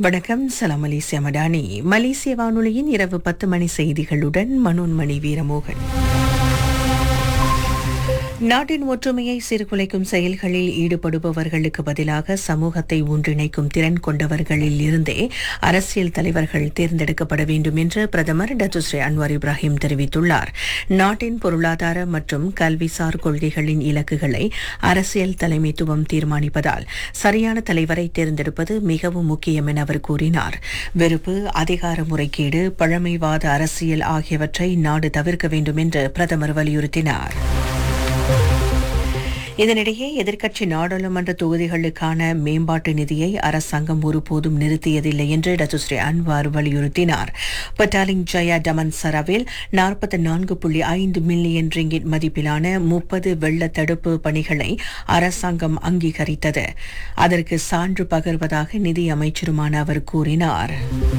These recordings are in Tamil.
வணக்கம் சலாம் மலேசியா மடானி மலேசிய வானொலியின் இரவு பத்து மணி செய்திகளுடன் மனோன்மணி வீரமோகன் நாட்டின் ஒற்றுமையை சீர்குலைக்கும் செயல்களில் ஈடுபடுபவர்களுக்கு பதிலாக சமூகத்தை ஒன்றிணைக்கும் திறன் கொண்டவர்களில் இருந்தே அரசியல் தலைவர்கள் தேர்ந்தெடுக்கப்பட வேண்டும் என்று பிரதமர் டத்துஸ்ரீ அன்வார் இப்ராஹிம் தெரிவித்துள்ளார் நாட்டின் பொருளாதார மற்றும் கல்விசார் கொள்கைகளின் இலக்குகளை அரசியல் தலைமைத்துவம் தீர்மானிப்பதால் சரியான தலைவரை தேர்ந்தெடுப்பது மிகவும் முக்கியம் என அவர் கூறினார் வெறுப்பு அதிகார முறைகேடு பழமைவாத அரசியல் ஆகியவற்றை நாடு தவிர்க்க வேண்டும் என்று பிரதமர் வலியுறுத்தினார் இதனிடையே எதிர்க்கட்சி நாடாளுமன்ற தொகுதிகளுக்கான மேம்பாட்டு நிதியை அரசாங்கம் ஒருபோதும் நிறுத்தியதில்லை என்று டத்துஸ்ரீ அன்வார் வலியுறுத்தினார் பட்டாலிங் ஜயா டமன் சராவில் நாற்பத்தி நான்கு புள்ளி ஐந்து மில்லியன் ரிங்கிட் மதிப்பிலான முப்பது வெள்ள தடுப்பு பணிகளை அரசாங்கம் அங்கீகரித்தது அதற்கு சான்று பகர்வதாக நிதி அமைச்சருமான அவர் கூறினார்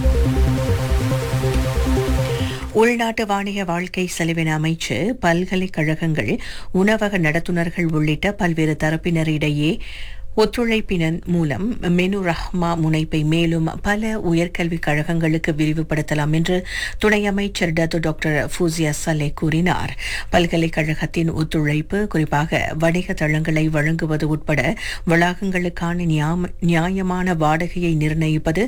உள்நாட்டு வாணிக வாழ்க்கை செலவின அமைச்சு பல்கலைக்கழகங்கள் உணவக நடத்துனர்கள் உள்ளிட்ட பல்வேறு தரப்பினரிடையே ஒத்துழைப்பின் மூலம் மெனு ரஹ்மா முனைப்பை மேலும் பல உயர்கல்விக் கழகங்களுக்கு விரிவுபடுத்தலாம் என்று துணை அமைச்சர் டத்து டாக்டர் ஃபூசியா சலே கூறினார் பல்கலைக்கழகத்தின் ஒத்துழைப்பு குறிப்பாக வணிக தளங்களை வழங்குவது உட்பட வளாகங்களுக்கான நியாயமான வாடகையை நிர்ணயிப்பது